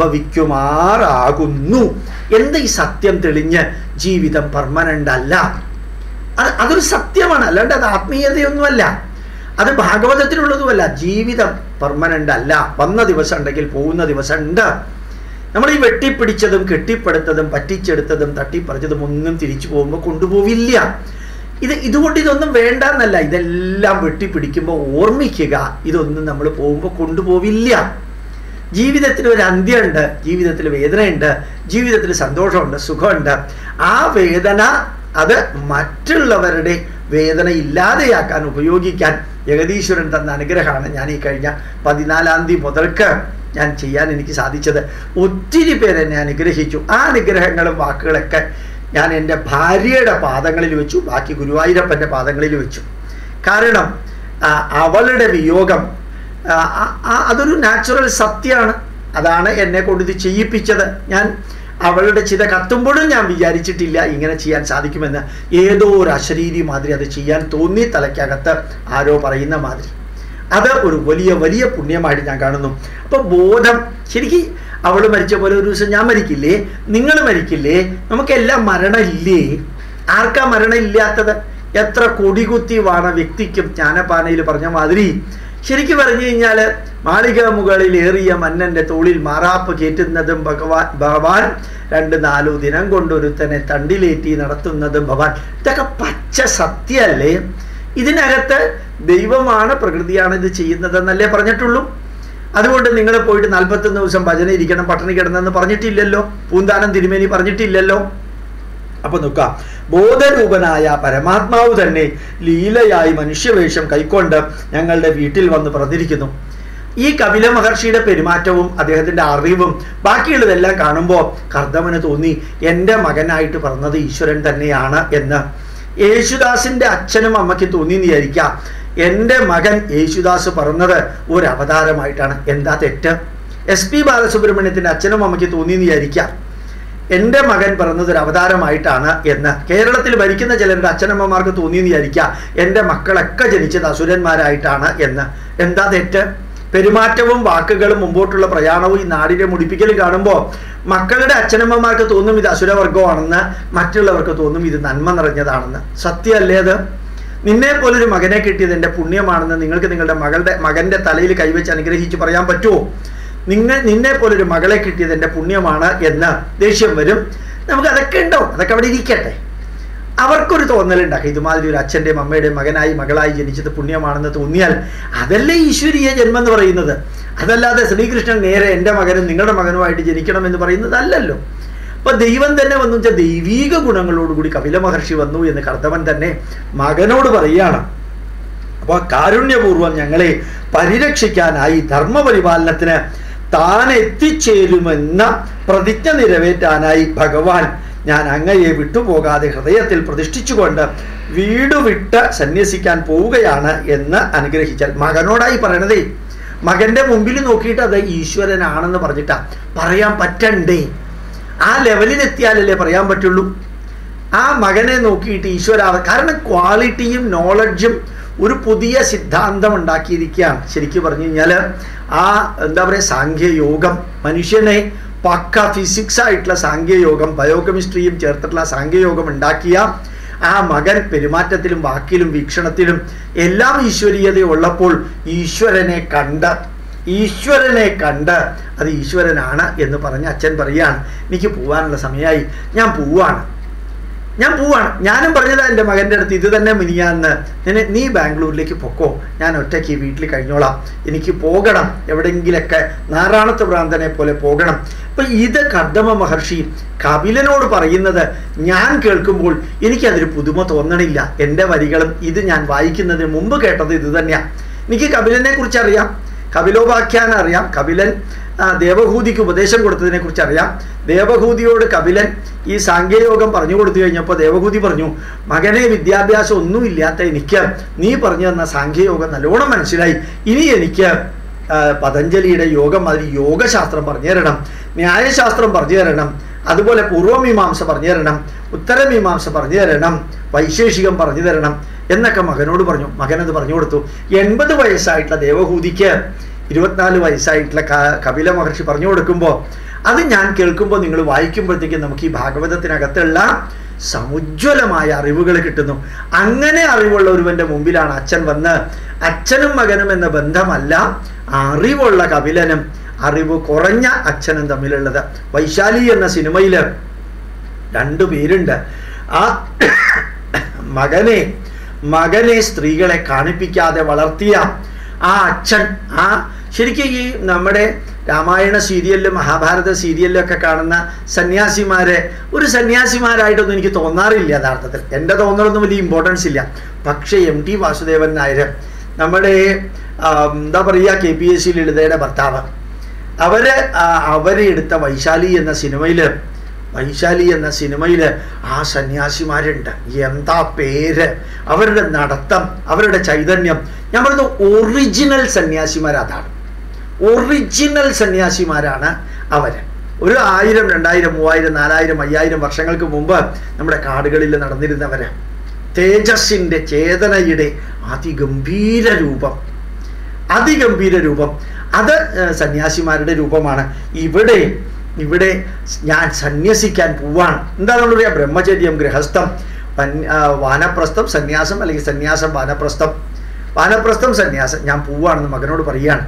അനുഭവിക്കുമാറാകുന്നു എന്താ ഈ സത്യം തെളിഞ്ഞ് ജീവിതം പെർമനന്റ് അല്ല അത് അതൊരു സത്യമാണ് അല്ലാണ്ട് അത് ആത്മീയതയൊന്നുമല്ല അത് ഭാഗവതത്തിലുള്ളതുമല്ല ജീവിതം പെർമനന്റ് അല്ല വന്ന ദിവസം ഉണ്ടെങ്കിൽ പോകുന്ന ദിവസം ഉണ്ട് നമ്മൾ ഈ വെട്ടിപ്പിടിച്ചതും കെട്ടിപ്പടുത്തതും പറ്റിച്ചെടുത്തതും തട്ടിപ്പറിച്ചതും ഒന്നും തിരിച്ചു പോകുമ്പോൾ കൊണ്ടുപോവില്ല ഇത് ഇതുകൊണ്ട് ഇതൊന്നും വേണ്ട എന്നല്ല ഇതെല്ലാം വെട്ടിപ്പിടിക്കുമ്പോൾ ഓർമ്മിക്കുക ഇതൊന്നും നമ്മൾ പോകുമ്പോൾ കൊണ്ടുപോവില്ല ജീവിതത്തിൽ ഒരു അന്ത്യമുണ്ട് ജീവിതത്തിൽ വേദനയുണ്ട് ജീവിതത്തിൽ സന്തോഷമുണ്ട് സുഖമുണ്ട് ആ വേദന അത് മറ്റുള്ളവരുടെ വേദന ഇല്ലാതെയാക്കാൻ ഉപയോഗിക്കാൻ ജഗദീശ്വരൻ തന്ന അനുഗ്രഹമാണ് ഞാൻ ഈ കഴിഞ്ഞ പതിനാലാം തീയതി മുതൽക്ക് ഞാൻ ചെയ്യാൻ എനിക്ക് സാധിച്ചത് ഒത്തിരി പേരെ എന്നെ അനുഗ്രഹിച്ചു ആ അനുഗ്രഹങ്ങളും വാക്കുകളൊക്കെ ഞാൻ എൻ്റെ ഭാര്യയുടെ പാദങ്ങളിൽ വെച്ചു ബാക്കി ഗുരുവായൂരപ്പൻ്റെ പാദങ്ങളിൽ വെച്ചു കാരണം ആ, അവളുടെ വിയോഗം ആ, ആ, ആ, അതൊരു നാച്ചുറൽ സത്യമാണ് അതാണ് എന്നെ കൊണ്ട് ഇത് ചെയ്യിപ്പിച്ചത് ഞാൻ അവളുടെ ചിത കത്തുമ്പോഴും ഞാൻ വിചാരിച്ചിട്ടില്ല ഇങ്ങനെ ചെയ്യാൻ സാധിക്കുമെന്ന് ഏതോ ഒരു അശരീരി മാതിരി അത് ചെയ്യാൻ തോന്നി തലയ്ക്കകത്ത് ആരോ പറയുന്ന മാതിരി അത് ഒരു വലിയ വലിയ പുണ്യമായിട്ട് ഞാൻ കാണുന്നു അപ്പൊ ബോധം ശരിക്കും അവൾ മരിച്ച പോലെ ഒരു ദിവസം ഞാൻ മരിക്കില്ലേ നിങ്ങൾ മരിക്കില്ലേ നമുക്കെല്ലാം മരണമില്ലേ ആർക്കാ മരണം ഇല്ലാത്തത് എത്ര കൊടികുത്തി വാണ വ്യക്തിക്കും ജ്ഞാനപാനയിൽ പറഞ്ഞ മാതിരി ശരിക്കും പറഞ്ഞു കഴിഞ്ഞാൽ മാളിക മുകളിൽ ഏറിയ മന്നന്റെ തോളിൽ മാറാപ്പ് കയറ്റുന്നതും ഭഗവാൻ ഭഗവാൻ രണ്ട് നാലു ദിനം കൊണ്ടൊരുത്തനെ തണ്ടിലേറ്റി നടത്തുന്നതും ഭഗവാൻ ഇതൊക്കെ പച്ച സത്യമല്ലേ ഇതിനകത്ത് ദൈവമാണ് പ്രകൃതിയാണ് ഇത് ചെയ്യുന്നതെന്നല്ലേ പറഞ്ഞിട്ടുള്ളൂ അതുകൊണ്ട് നിങ്ങൾ പോയിട്ട് നാൽപ്പത്തൊന്ന് ദിവസം ഭജന ഇരിക്കണം പട്ടിണി കിടന്നെന്ന് പറഞ്ഞിട്ടില്ലല്ലോ പൂന്താനം തിരുമേനി പറഞ്ഞിട്ടില്ലല്ലോ അപ്പൊ നോക്കാം ബോധരൂപനായ പരമാത്മാവ് തന്നെ ലീലയായി മനുഷ്യവേഷം കൈക്കൊണ്ട് ഞങ്ങളുടെ വീട്ടിൽ വന്ന് പറഞ്ഞിരിക്കുന്നു ഈ കപില മഹർഷിയുടെ പെരുമാറ്റവും അദ്ദേഹത്തിന്റെ അറിവും ബാക്കിയുള്ളതെല്ലാം കാണുമ്പോൾ കർദമന് തോന്നി എൻ്റെ മകനായിട്ട് പറഞ്ഞത് ഈശ്വരൻ തന്നെയാണ് എന്ന് യേശുദാസിന്റെ അച്ഛനും അമ്മയ്ക്ക് തോന്നി എന്ന് വിചാരിക്കാം എൻ്റെ മകൻ യേശുദാസ് പറഞ്ഞത് ഒരു അവതാരമായിട്ടാണ് എന്താ തെറ്റ് എസ് പി ബാലസുബ്രഹ്മണ്യത്തിന്റെ അച്ഛനും അമ്മയ്ക്ക് തോന്നി എന്ന് വിചാരിക്കാം എൻ്റെ മകൻ പിറന്നത് ഒരു അവതാരമായിട്ടാണ് എന്ന് കേരളത്തിൽ ഭരിക്കുന്ന ചിലരുടെ അച്ഛനമ്മമാർക്ക് തോന്നിയെന്ന് വിചാരിക്കുക എൻ്റെ മക്കളൊക്കെ ജനിച്ചത് അസുരന്മാരായിട്ടാണ് എന്ന് എന്താ തെറ്റ് പെരുമാറ്റവും വാക്കുകളും മുമ്പോട്ടുള്ള പ്രയാണവും ഈ നാടിനെ മുടിപ്പിക്കലും കാണുമ്പോൾ മക്കളുടെ അച്ഛനമ്മമാർക്ക് തോന്നും ഇത് അസുരവർഗമാണെന്ന് മറ്റുള്ളവർക്ക് തോന്നും ഇത് നന്മ നിറഞ്ഞതാണെന്ന് സത്യമല്ലേ അത് നിന്നെ പോലൊരു മകനെ കിട്ടിയത് എൻ്റെ പുണ്യമാണെന്ന് നിങ്ങൾക്ക് നിങ്ങളുടെ മകളുടെ മകന്റെ തലയിൽ കൈവച്ച് അനുഗ്രഹിച്ച് പറയാൻ പറ്റുമോ നിങ്ങൾ നിന്നെ പോലൊരു മകളെ കിട്ടിയത് എൻ്റെ പുണ്യമാണ് എന്ന് ദേഷ്യം വരും നമുക്ക് അതൊക്കെ ഉണ്ടാവും അതൊക്കെ അവിടെ ഇരിക്കട്ടെ അവർക്കൊരു തോന്നലുണ്ടാക്കും ഇതുമാതിരി ഒരു അച്ഛൻ്റെയും അമ്മയുടെയും മകനായി മകളായി ജനിച്ചത് പുണ്യമാണെന്ന് തോന്നിയാൽ അതല്ലേ ഈശ്വരീയ ജന്മം എന്ന് പറയുന്നത് അതല്ലാതെ ശ്രീകൃഷ്ണൻ നേരെ എൻ്റെ മകനും നിങ്ങളുടെ മകനുമായിട്ട് ജനിക്കണം എന്ന് പറയുന്നത് അല്ലല്ലോ അപ്പൊ ദൈവം തന്നെ വന്നു വെച്ചാൽ ദൈവീക ഗുണങ്ങളോടുകൂടി കപില മഹർഷി വന്നു എന്ന് കർത്തവൻ തന്നെ മകനോട് പറയുകയാണ് അപ്പോൾ കാരുണ്യപൂർവ്വം ഞങ്ങളെ പരിരക്ഷിക്കാനായി ധർമ്മപരിപാലനത്തിന് താൻ എത്തിച്ചേരുമെന്ന പ്രതിജ്ഞ നിറവേറ്റാനായി ഭഗവാൻ ഞാൻ അങ്ങയെ വിട്ടുപോകാതെ ഹൃദയത്തിൽ പ്രതിഷ്ഠിച്ചുകൊണ്ട് വീട് വിട്ട് സന്യസിക്കാൻ പോവുകയാണ് എന്ന് അനുഗ്രഹിച്ചാൽ മകനോടായി പറയണതേ മകന്റെ മുമ്പിൽ നോക്കിയിട്ട് അത് ഈശ്വരനാണെന്ന് പറഞ്ഞിട്ടാ പറയാൻ പറ്റണ്ടേ ആ ലെവലിലെത്തിയാലല്ലേ പറയാൻ പറ്റുള്ളൂ ആ മകനെ നോക്കിയിട്ട് ഈശ്വര കാരണം ക്വാളിറ്റിയും നോളജും ഒരു പുതിയ സിദ്ധാന്തം ഉണ്ടാക്കിയിരിക്കുകയാണ് ശരിക്കും പറഞ്ഞു കഴിഞ്ഞാൽ ആ എന്താ പറയുക സാഖ്യയോഗം മനുഷ്യനെ പക്ക ഫിസിക്സ് ആയിട്ടുള്ള സാഖ്യയോഗം ബയോകെമിസ്ട്രിയും ചേർത്തിട്ടുള്ള സാഖ്യയോഗം ഉണ്ടാക്കിയ ആ മകൻ പെരുമാറ്റത്തിലും വാക്കിലും വീക്ഷണത്തിലും എല്ലാം ഈശ്വരീയത ഉള്ളപ്പോൾ ഈശ്വരനെ കണ്ട് ഈശ്വരനെ കണ്ട് അത് ഈശ്വരനാണ് എന്ന് പറഞ്ഞ് അച്ഛൻ പറയാണ് എനിക്ക് പോവാനുള്ള സമയമായി ഞാൻ പോവാണ് ഞാൻ പോവാണ് ഞാനും പറഞ്ഞതാ എൻ്റെ മകൻ്റെ അടുത്ത് ഇത് തന്നെ മിനിയാന്ന് നിന്നെ നീ ബാംഗ്ലൂരിലേക്ക് പൊക്കോ ഞാൻ ഒറ്റയ്ക്ക് വീട്ടിൽ കഴിഞ്ഞോളാം എനിക്ക് പോകണം എവിടെയെങ്കിലൊക്കെ നാരായണത്ത് ഭ്രാന്തനെ പോലെ പോകണം അപ്പൊ ഇത് കർദമ മഹർഷി കപിലനോട് പറയുന്നത് ഞാൻ കേൾക്കുമ്പോൾ എനിക്കതൊരു പുതുമ തോന്നണില്ല എൻ്റെ വരികളും ഇത് ഞാൻ വായിക്കുന്നതിന് മുമ്പ് കേട്ടത് ഇത് തന്നെയാണ് എനിക്ക് കപിലനെ കുറിച്ച് അറിയാം കപിലോപാഖ്യാനം അറിയാം കപിലൻ ആ, ദേവഹൂതിക്ക് ഉപദേശം കൊടുത്തതിനെ കുറിച്ച് അറിയാം ദേവഹൂതിയോട് കപിലൻ ഈ സാങ്കേയോഗം പറഞ്ഞു കൊടുത്തു കഴിഞ്ഞപ്പോൾ ദേവഹൂതി പറഞ്ഞു മകനെ വിദ്യാഭ്യാസം ഒന്നുമില്ലാത്ത എനിക്ക് നീ പറഞ്ഞു തന്ന സാങ്കേയോഗം നല്ലോണം മനസ്സിലായി ഇനി എനിക്ക് ആ, പതഞ്ജലിയുടെ യോഗം അതിൽ യോഗശാസ്ത്രം പറഞ്ഞു തരണം ന്യായശാസ്ത്രം പറഞ്ഞു തരണം അതുപോലെ പൂർവമീമാംസ പറഞ്ഞു തരണം ഉത്തരമീമാംസ പറഞ്ഞു തരണം വൈശേഷികം പറഞ്ഞു തരണം എന്നൊക്കെ മകനോട് പറഞ്ഞു മകനത് പറഞ്ഞു കൊടുത്തു എൺപത് വയസ്സായിട്ടുള്ള ദേവഹൂതിക്ക് ഇരുപത്തിനാല് വയസ്സായിട്ടുള്ള ക- കപില മഹർഷി പറഞ്ഞു കൊടുക്കുമ്പോൾ അത് ഞാൻ കേൾക്കുമ്പോൾ നിങ്ങൾ വായിക്കുമ്പോഴത്തേക്കും നമുക്ക് ഈ ഭാഗവതത്തിനകത്തുള്ള സമുജ്വലമായ അറിവുകൾ കിട്ടുന്നു അങ്ങനെ അറിവുള്ള ഒരുവന്റെ മുമ്പിലാണ് അച്ഛൻ വന്ന് അച്ഛനും മകനും എന്ന ബന്ധമല്ല അറിവുള്ള കപിലനും അറിവ് കുറഞ്ഞ അച്ഛനും തമ്മിലുള്ളത് വൈശാലി എന്ന സിനിമയിൽ രണ്ടു പേരുണ്ട് ആ മകനെ മകനെ സ്ത്രീകളെ കാണിപ്പിക്കാതെ വളർത്തിയ ആ അച്ഛൻ ആ ശരിക്കും ഈ നമ്മുടെ രാമായണ സീരിയലിലും മഹാഭാരത സീരിയലിലും ഒക്കെ കാണുന്ന സന്യാസിമാരെ ഒരു സന്യാസിമാരായിട്ടൊന്നും എനിക്ക് തോന്നാറില്ല യഥാർത്ഥത്തിൽ എൻ്റെ തോന്നലൊന്നും വലിയ ഇമ്പോർട്ടൻസ് ഇല്ല പക്ഷേ എം ടി വാസുദേവൻ നായർ നമ്മുടെ ആ, എന്താ പറയുക കെ പി എസ് സി ലളിതയുടെ ഭർത്താവ് അവര് ആ, അവര് എടുത്ത വൈശാലി എന്ന സിനിമയില് വൈശാലി എന്ന സിനിമയിൽ ആ സന്യാസിമാരുണ്ട് എന്താ പേര് അവരുടെ നടത്തം അവരുടെ ചൈതന്യം ഞാൻ പറയുന്നു ഒറിജിനൽ സന്യാസിമാർ അതാണ് ഒറിജിനൽ സന്യാസിമാരാണ് അവർ ഒരു ആയിരം രണ്ടായിരം മൂവായിരം നാലായിരം അയ്യായിരം വർഷങ്ങൾക്ക് മുമ്പ് നമ്മുടെ കാടുകളിൽ നടന്നിരുന്നവര് തേജസ്സിൻ്റെ ചേതനയുടെ അതിഗംഭീര രൂപം അതിഗംഭീര രൂപം അത് ഏഹ്, സന്യാസിമാരുടെ രൂപമാണ് ഇവിടെ ഇവിടെ ഞാൻ സന്യസിക്കാൻ പോവാണ് എന്താണെന്ന് പറയാ ബ്രഹ്മചര്യം ഗൃഹസ്ഥം വൻ- ആ, വാനപ്രസ്ഥം സന്യാസം അല്ലെങ്കിൽ സന്യാസം വാനപ്രസ്ഥം വാനപ്രസ്ഥം സന്യാസം ഞാൻ പോവാണെന്ന് മകനോട് പറയാണ്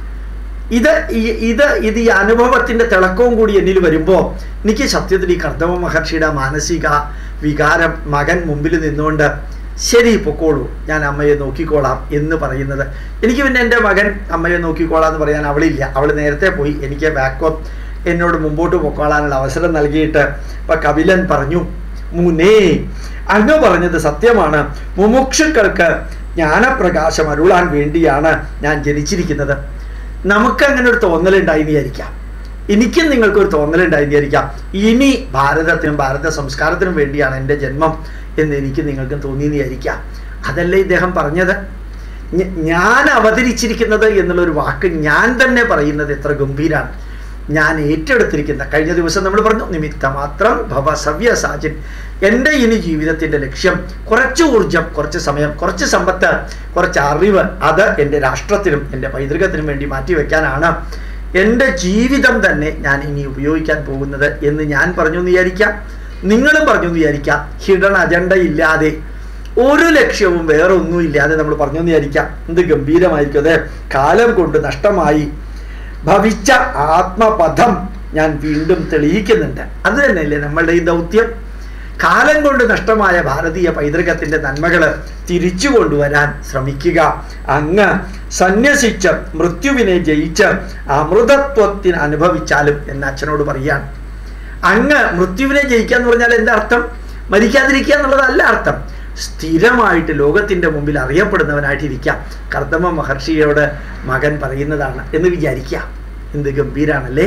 ഇത് ഈ- ഇത് ഇത് ഈ അനുഭവത്തിന്റെ തിളക്കവും കൂടി എന്നിൽ വരുമ്പോൾ എനിക്ക് സത്യത്തിൽ ഈ കർദമ മഹർഷിയുടെ മാനസിക വികാരം മകൻ മുമ്പിൽ നിന്നുകൊണ്ട് ശരി പൊക്കോളൂ ഞാൻ അമ്മയെ നോക്കിക്കോളാം എന്ന് പറയുന്നത് എനിക്ക് പിന്നെ എൻ്റെ മകൻ അമ്മയെ നോക്കിക്കോളാം എന്ന് പറയാൻ അവളില്ല അവൾ നേരത്തെ പോയി എനിക്ക് ബാക്കോ എന്നോട് മുമ്പോട്ട് പൊക്കോളാനുള്ള അവസരം നൽകിയിട്ട് ഇപ്പൊ കപിലൻ പറഞ്ഞു മുനേ അങ്ങ് പറഞ്ഞത് സത്യമാണ് മുമുക്ഷുക്കൾക്ക് ജ്ഞാനപ്രകാശം അരുളാൻ വേണ്ടിയാണ് ഞാൻ ജനിച്ചിരിക്കുന്നത് നമുക്ക് അങ്ങനെ ഒരു തോന്നലുണ്ടായി വിചാരിക്കാം എനിക്കും നിങ്ങൾക്കൊരു തോന്നലുണ്ടായി വിചാരിക്കാം ഇനി ഭാരതത്തിനും ഭാരത സംസ്കാരത്തിനും വേണ്ടിയാണ് എൻ്റെ ജന്മം എന്ന് എനിക്ക് നിങ്ങൾക്കും തോന്നി വിചാരിക്കാം അതല്ലേ ഇദ്ദേഹം പറഞ്ഞത് ഞ- ഞാൻ അവതരിച്ചിരിക്കുന്നത് എന്നുള്ളൊരു വാക്ക് ഞാൻ തന്നെ പറയുന്നത് എത്ര ഗംഭീരാണ് ഞാൻ ഏറ്റെടുത്തിരിക്കുന്ന കഴിഞ്ഞ ദിവസം നമ്മൾ പറഞ്ഞു നിമിത്തമാത്രം ഭവ സവ്യ സാചിൻ എൻ്റെ ഇനി ജീവിതത്തിൻ്റെ ലക്ഷ്യം കുറച്ച് ഊർജം കുറച്ച് സമയം കുറച്ച് സമ്പത്ത് കുറച്ച് അറിവ് അത് എൻ്റെ രാഷ്ട്രത്തിനും എൻ്റെ പൈതൃകത്തിനും വേണ്ടി മാറ്റിവെക്കാനാണ് എൻ്റെ ജീവിതം തന്നെ ഞാൻ ഇനി ഉപയോഗിക്കാൻ പോകുന്നത് എന്ന് ഞാൻ പറഞ്ഞു എന്ന് വിചാരിക്കാം നിങ്ങളും പറഞ്ഞു എന്ന് വിചാരിക്കാം ഹിഡൻ അജണ്ട ഇല്ലാതെ ഒരു ലക്ഷ്യവും വേറെ ഒന്നും ഇല്ലാതെ നമ്മൾ പറഞ്ഞു എന്ന് വിചാരിക്കാം എന്ത് ഗംഭീരമായിരിക്കും അതെ കാലം കൊണ്ട് നഷ്ടമായി ഭവിച്ച ആത്മപഥം ഞാൻ വീണ്ടും തെളിയിക്കുന്നുണ്ട് അത് തന്നെയല്ലേ നമ്മളുടെ ഈ ദൗത്യം കാലം കൊണ്ട് നഷ്ടമായ ഭാരതീയ പൈതൃകത്തിന്റെ നന്മകൾ തിരിച്ചു കൊണ്ടുവരാൻ ശ്രമിക്കുക അങ്ങ് സന്യസിച്ച് മൃത്യുവിനെ ജയിച്ച് അമൃതത്വത്തിന് അനുഭവിച്ചാലും എന്ന് അച്ഛനോട് പറയാണ് അങ്ങ് മൃത്യുവിനെ ജയിക്കുക എന്ന് പറഞ്ഞാൽ എന്താ അർത്ഥം മരിക്കാതിരിക്കുക എന്നുള്ളതല്ല അർത്ഥം സ്ഥിരമായിട്ട് ലോകത്തിന്റെ മുമ്പിൽ അറിയപ്പെടുന്നവനായിട്ടിരിക്കാം കർദമ മഹർഷിയോട് മകൻ പറയുന്നതാണ് എന്ന് വിചാരിക്കുക എന്ത് ഗംഭീരാണല്ലേ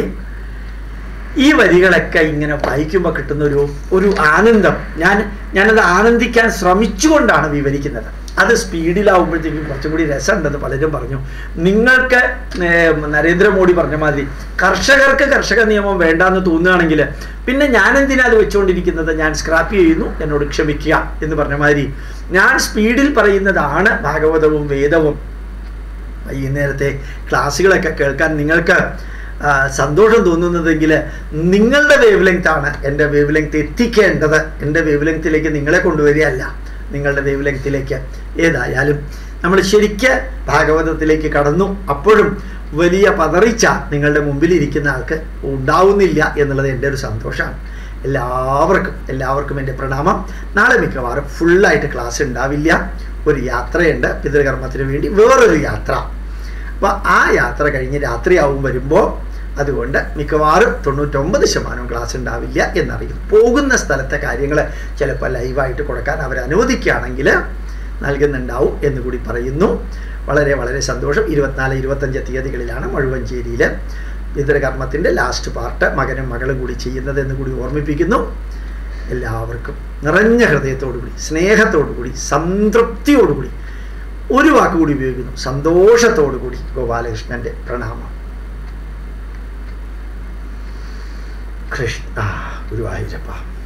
ഈ വരികളൊക്കെ ഇങ്ങനെ വായിക്കുമ്പോൾ കിട്ടുന്ന ഒരു ഒരു ആനന്ദം ഞാൻ ഞാനത് ആനന്ദിക്കാൻ ശ്രമിച്ചുകൊണ്ടാണ് വിവരിക്കുന്നത് അത് സ്പീഡിലാവുമ്പോഴത്തേക്കും കുറച്ചും കൂടി രസമുണ്ടെന്ന് പലരും പറഞ്ഞു നിങ്ങൾക്ക് ഏർ, നരേന്ദ്രമോദി പറഞ്ഞ മാതിരി കർഷകർക്ക് കർഷക നിയമം വേണ്ടാന്ന് തോന്നുകയാണെങ്കിൽ പിന്നെ ഞാൻ എന്തിനാ അത് വെച്ചുകൊണ്ടിരിക്കുന്നത് ഞാൻ സ്ക്രാപ്പ് ചെയ്യുന്നു എന്നോട് ക്ഷമിക്കുക എന്ന് പറഞ്ഞ മാതിരി ഞാൻ സ്പീഡിൽ പറയുന്നതാണ് ഭാഗവതവും വേദവും വൈകുന്നേരത്തെ ക്ലാസ്സുകളൊക്കെ കേൾക്കാൻ നിങ്ങൾക്ക് ആ, സന്തോഷം തോന്നുന്നതെങ്കിൽ നിങ്ങളുടെ വേവ് ലെങ്ത് ആണ് എൻ്റെ വേവ് ലെങ്ത് എത്തിക്കേണ്ടത് എൻ്റെ വേവ് ലെങ്ത്തിലേക്ക് നിങ്ങളെ കൊണ്ടുവരികയല്ല നിങ്ങളുടെ വേവ് ലെങ്ത്തിലേക്ക് ഏതായാലും നമ്മൾ ശരിക്ക് ഭാഗവതത്തിലേക്ക് കടന്നു അപ്പോഴും വലിയ പതറിച്ച നിങ്ങളുടെ മുമ്പിൽ ഇരിക്കുന്ന ആൾക്ക് ഉണ്ടാവുന്നില്ല എന്നുള്ളത് എൻ്റെ ഒരു സന്തോഷമാണ് എല്ലാവർക്കും എല്ലാവർക്കും എൻ്റെ പ്രണാമം നാളെ മിക്കവാറും ഫുള്ളായിട്ട് ക്ലാസ് ഉണ്ടാവില്ല ഒരു യാത്രയുണ്ട് പിതൃകർമ്മത്തിന് വേണ്ടി വേറൊരു യാത്ര അപ്പോൾ ആ യാത്ര കഴിഞ്ഞ് രാത്രിയാവും വരുമ്പോൾ അതുകൊണ്ട് മിക്കവാറും തൊണ്ണൂറ്റൊമ്പത് ശതമാനം ക്ലാസ് ഉണ്ടാവില്ല എന്നറിയും പോകുന്ന സ്ഥലത്തെ കാര്യങ്ങൾ ചിലപ്പോൾ ലൈവായിട്ട് കൊടുക്കാൻ അവർ അനുവദിക്കുകയാണെങ്കിൽ നൽകുന്നുണ്ടാവും എന്ന് കൂടി പറയുന്നു വളരെ വളരെ സന്തോഷം ഇരുപത്തിനാല് ഇരുപത്തഞ്ച് തീയതികളിലാണ് മഴുവഞ്ചേരിയിൽ പിതൃകർമ്മത്തിൻ്റെ ലാസ്റ്റ് പാർട്ട് മകനും മകളും കൂടി ചെയ്യുന്നത് എന്ന് കൂടി ഓർമ്മിപ്പിക്കുന്നു എല്ലാവർക്കും നിറഞ്ഞ ഹൃദയത്തോടുകൂടി സ്നേഹത്തോടുകൂടി സംതൃപ്തിയോടുകൂടി ഒരു വാക്ക് കൂടി ഉപയോഗിക്കുന്നു സന്തോഷത്തോടുകൂടി ഗോപാലകൃഷ്ണന്റെ പ്രണാമം കൃഷ്ണ ഗുരുവായൂരപ്പ